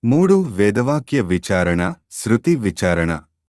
మూడు వేదవాక్య విచారణ శృతి విచారణ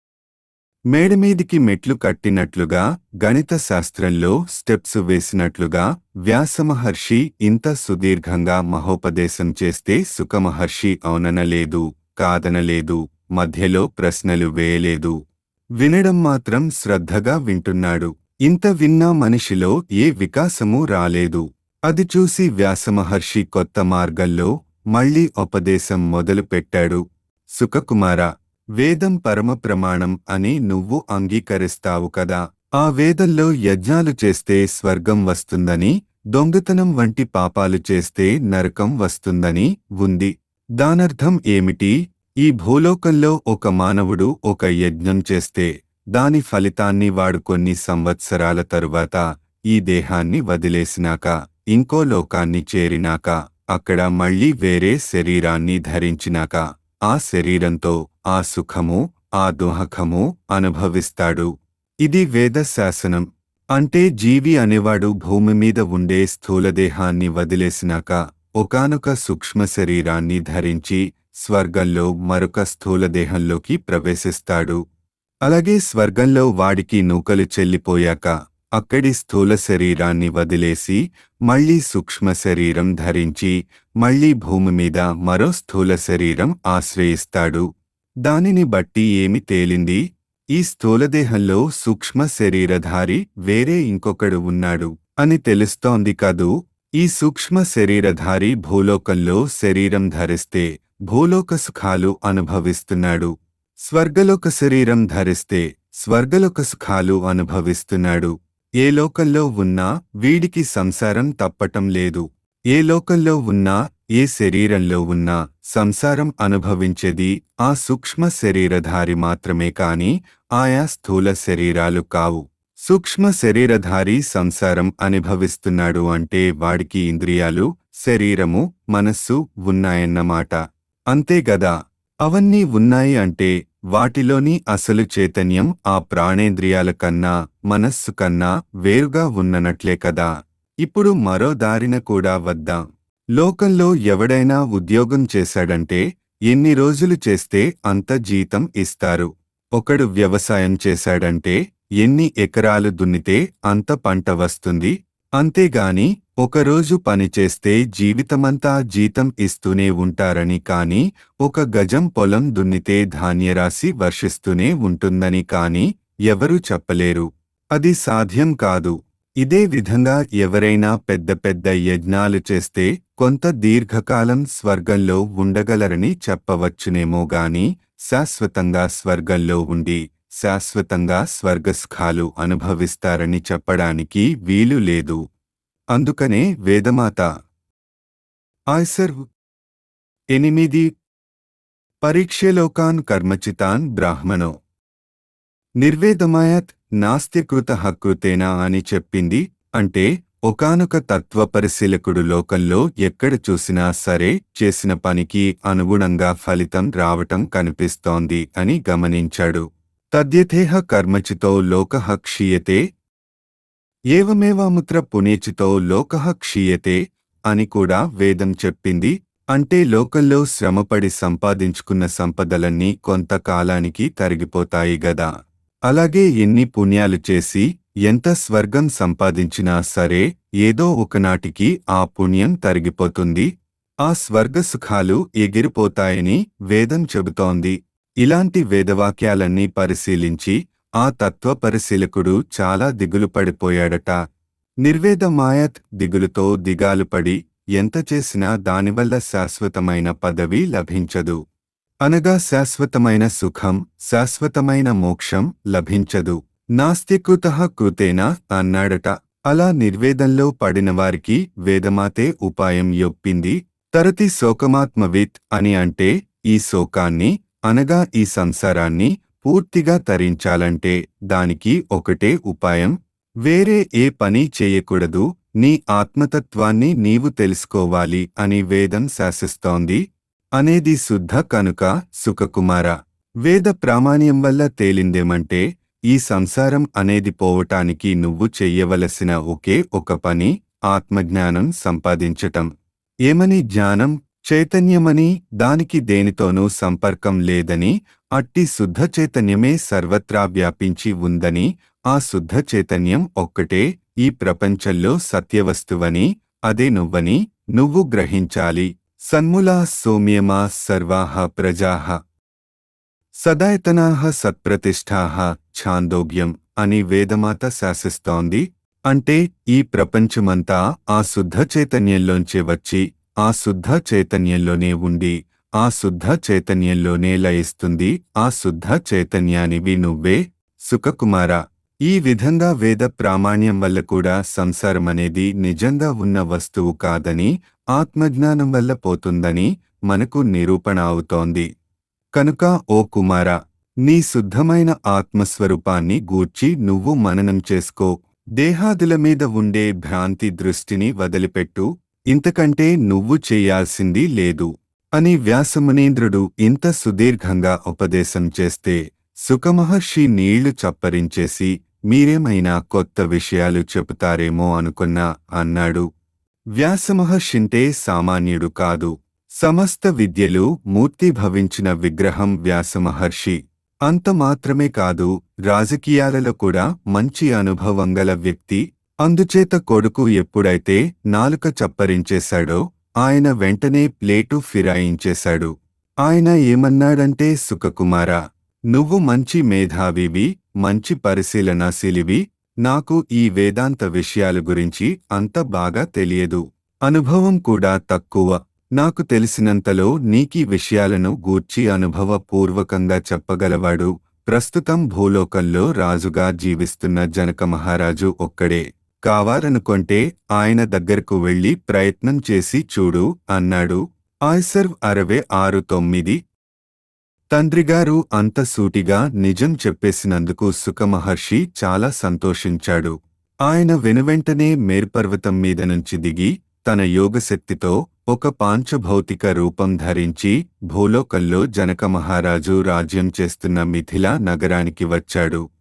మేడమీదికి మెట్లు కట్టినట్లుగా గణిత శాస్త్రంలో స్టెప్స్ వేసినట్లుగా వ్యాసమహర్షి ఇంత సుదీర్ఘంగా మహోపదేశం చేస్తే సుఖమహర్షి అవుననలేదు కాదనలేదు మధ్యలో ప్రశ్నలు వేయలేదు వినడం మాత్రం శ్రద్ధగా వింటున్నాడు ఇంత విన్నా మనిషిలో ఏ వికాసమూ రాలేదు అది చూసి వ్యాసమహర్షి కొత్త మార్గంలో మళ్ళీ ఉపదేశం మొదలుపెట్టాడు సుఖకుమార వేదం పరమ ప్రమాణం అని నువ్వు అంగీకరిస్తావు కదా ఆ వేదంలో యజ్ఞాలు చేస్తే స్వర్గం వస్తుందని దొంగతనం వంటి పాపాలు చేస్తే నరకం వస్తుందని ఉంది దానర్థం ఏమిటి ఈ భూలోకంలో ఒక మానవుడు ఒక యజ్ఞం చేస్తే దాని ఫలితాన్ని వాడు కొన్ని సంవత్సరాల తరువాత ఈ దేహాన్ని వదిలేసినాక ఇంకో లోకాన్ని చేరినాక అక్కడ మళ్ళీ వేరే శరీరాన్ని ధరించినాక ఆ శరీరంతో ఆ సుఖము ఆ దుహకము అనుభవిస్తాడు ఇది వేద శాసనం అంటే జీవి అనేవాడు భూమి మీద ఉండే స్థూలదేహాన్ని వదిలేసినాక ఒకానొక సూక్ష్మ శరీరాన్ని ధరించి స్వర్గంలో మరొక స్థూలదేహంలోకి ప్రవేశిస్తాడు అలాగే స్వర్గంలో వాడికి నూకలు చెల్లిపోయాక అక్కడి స్థూల శరీరాన్ని వదిలేసి మళ్ళీ సూక్ష్మ శరీరం ధరించి మళ్ళీ భూమి మీద మరో స్థూల శరీరం ఆశ్రయిస్తాడు దానిని బట్టి ఏమి తేలింది ఈ స్థూలదేహంలో సూక్ష్మ శరీరధారి వేరే ఇంకొకడు ఉన్నాడు అని తెలుస్తోంది కదూ ఈ సూక్ష్మ శరీరధారి భూలోకంలో శరీరం ధరిస్తే భూలోక సుఖాలు అనుభవిస్తున్నాడు స్వర్గలోక శరీరం ధరిస్తే స్వర్గలోక సుఖాలు అనుభవిస్తున్నాడు ఏ లోకంలో ఉన్నా వీడికి సంసారం తప్పటం లేదు ఏ లోకంలో ఉన్నా ఏ శరీరంలో ఉన్నా సంసారం అనుభవించేది ఆ సూక్ష్మ శరీరధారి మాత్రమే కాని ఆయా స్థూల శరీరాలు కావు సూక్ష్మ శరీరధారి సంసారం అనుభవిస్తున్నాడు అంటే వాడికి ఇంద్రియాలు శరీరము మనస్సు ఉన్నాయన్నమాట అంతేగదా అవన్నీ ఉన్నాయి అంటే వాటిలోని అసలు చైతన్యం ఆ ప్రాణేంద్రియాల కన్నా మనస్సు కన్నా వేరుగా ఉన్ననట్లే కదా ఇప్పుడు మరో దారిన కూడా వద్దాం లోకంలో ఎవడైనా ఉద్యోగం చేశాడంటే ఎన్ని రోజులు చేస్తే అంత జీతం ఇస్తారు ఒకడు వ్యవసాయం చేశాడంటే ఎన్ని ఎకరాలు దున్నితే అంత పంట వస్తుంది అంతేగాని ఒకరోజు పనిచేస్తే జీవితమంతా జీతం ఇస్తూనే ఉంటారని కాని ఒక గజం పొలం దున్నితే ధాన్యరాశి వర్షిస్తూనే ఉంటుందని కాని ఎవరూ చెప్పలేరు అది సాధ్యం కాదు ఇదే విధంగా ఎవరైనా పెద్ద పెద్ద యజ్ఞాలు చేస్తే కొంత దీర్ఘకాలం స్వర్గంలో ఉండగలరని చెప్పవచ్చునేమో గాని శాశ్వతంగా స్వర్గంలో ఉండి శాశ్వతంగా స్వర్గసుఖాలు అనుభవిస్తారని చెప్పడానికి వీలు లేదు అందుకనే వేదమాత ఆయ్సర్ ఎనిమిది పరీక్షలోకాన్ కర్మచితాన్ బ్రాహ్మణో నిర్వేదమాయత్ నాస్త్యకృత హకృతేనా అని చెప్పింది అంటే ఒకానొక తత్వపరిశీలకుడు లోకంలో ఎక్కడ చూసినా సరే చేసిన పనికి అనుగుణంగా ఫలితం రావటం కనిపిస్తోంది అని గమనించాడు తద్యథేహ కర్మచితో లోకః క్షీయతే ఏవమేవాముత్ర పుణేచితో లోకః క్షీయతే అని కూడా వేదం చెప్పింది అంటే లోకంలో శ్రమపడి సంపాదించుకున్న సంపదలన్నీ కొంతకాలానికి తరిగిపోతాయి గదా అలాగే ఎన్ని పుణ్యాలు చేసి ఎంత స్వర్గం సంపాదించినా సరే ఏదో ఒకనాటికి ఆ పుణ్యం తరిగిపోతుంది ఆ స్వర్గ సుఖాలు ఎగిరిపోతాయని వేదం చెబుతోంది ఇలాంటి వేదవాక్యాలన్నీ పరిశీలించి ఆ తత్వ పరిశీలకుడు చాలా దిగులు పడిపోయాడట నిర్వేద మాయత్ దిగులుతో దిగాలుపడి ఎంత చేసినా దానివల్ల శాశ్వతమైన పదవి లభించదు అనగా శాశ్వతమైన సుఖం శాశ్వతమైన మోక్షం లభించదు నాస్తికృత కృతేన అన్నాడట అలా నిర్వేదంలో పడినవారికి వేదమాతే ఉపాయం యొప్పింది తరతి శోకమాత్మవిత్ అని అంటే ఈ శోకాన్ని అనగా ఈ సంసారాన్ని పూర్తిగా తరించాలంటే దానికి ఒకటే ఉపాయం వేరే ఏ పని చేయకూడదు నీ ఆత్మతత్వాన్ని నీవు తెలుసుకోవాలి అని వేదం శాసిస్తోంది అనేది శుద్ధ కనుక సుఖకుమార వేద ప్రామాణ్యం వల్ల తేలిందేమంటే ఈ సంసారం అనేది పోవటానికి నువ్వు చెయ్యవలసిన ఒకే ఒక పని ఆత్మజ్ఞానం సంపాదించటం ఏమని జ్ఞానం చైతన్యమని దానికి దేనితోనూ సంపర్కం లేదని అట్టి శుద్ధ చైతన్యమే సర్వత్రా వ్యాపించి ఉందని ఆ శుద్ధ చైతన్యం ఒక్కటే ఈ ప్రపంచంలో సత్యవస్తువని అదే నువ్వని నువ్వు గ్రహించాలి సన్ములా సౌమ్యమా సర్వాహ ప్రజాహ సదాయతనాహ సత్ప్రతిష్ఠాహ ఛాందోగ్యం అని వేదమాత శాసిస్తోంది అంటే ఈ ప్రపంచమంతా ఆ శుద్ధ చైతన్యంలోంచే వచ్చి ఆ శుద్ధ చైతన్యంలోనే ఉండి ఆ శుద్ధ చైతన్యంలోనే లయిస్తుంది ఆ శుద్ధ చైతన్యానివి నువ్వే సుఖకుమార ఈ విధంగా వేద ప్రామాణ్యం వల్ల కూడా సంసారమనేది నిజంగా ఉన్న వస్తువు కాదని ఆత్మజ్ఞానం వల్ల పోతుందని మనకు నిరూపణ అవుతోంది కనుక ఓ కుమార నీ శుద్ధమైన ఆత్మస్వరూపాన్ని గూర్చి నువ్వు మననం చేసుకో దేహాదుల మీద ఉండే భ్రాంతి దృష్టిని వదిలిపెట్టు ఇంతకంటే నువ్వు చేయాల్సింది లేదు అని వ్యాసమునీంద్రుడు ఇంత సుదీర్ఘంగా ఉపదేశం చేస్తే సుఖమహర్షి నీళ్లు చప్పరించేసి మీరేమైనా కొత్త విషయాలు చెబుతారేమో అనుకున్నా అన్నాడు వ్యాసమహర్షింటే సామాన్యుడు కాదు సమస్త విద్యలు మూర్తిభవించిన విగ్రహం వ్యాసమహర్షి అంత మాత్రమే కాదు రాజకీయాలలో కూడా మంచి అనుభవం గల వ్యక్తి అందుచేత కొడుకు ఎప్పుడైతే నాలుక చప్పరించేశాడో ఆయన వెంటనే ప్లేటు ఫిరాయించేశాడు ఆయన ఏమన్నాడంటే సుఖకుమారా నువ్వు మంచి మేధావివి మంచి పరిశీలనాశీలివి నాకు ఈ వేదాంత విషయాల గురించి అంత బాగా తెలియదు అనుభవం కూడా తక్కువ నాకు తెలిసినంతలో నీకీ విషయాలను గూర్చి అనుభవపూర్వకంగా చెప్పగలవాడు ప్రస్తుతం భూలోకంలో రాజుగా జీవిస్తున్న జనక మహారాజు ఒక్కడే కావాలనుకొంటే ఆయన దగ్గరకు వెళ్లి ప్రయత్నం చేసి చూడు అన్నాడు ఆయ్సర్వ్ అరవై ఆరు తొమ్మిది తండ్రిగారు అంత సూటిగా నిజం చెప్పేసినందుకు సుఖమహర్షి చాలా సంతోషించాడు ఆయన వెనువెంటనే మేర్పర్వతం మీద నుంచి దిగి తన యోగశక్తితో ఒక పాంచభౌతిక రూపం ధరించి భూలోకంలో జనక మహారాజు రాజ్యం చేస్తున్న మిథిలా నగరానికి వచ్చాడు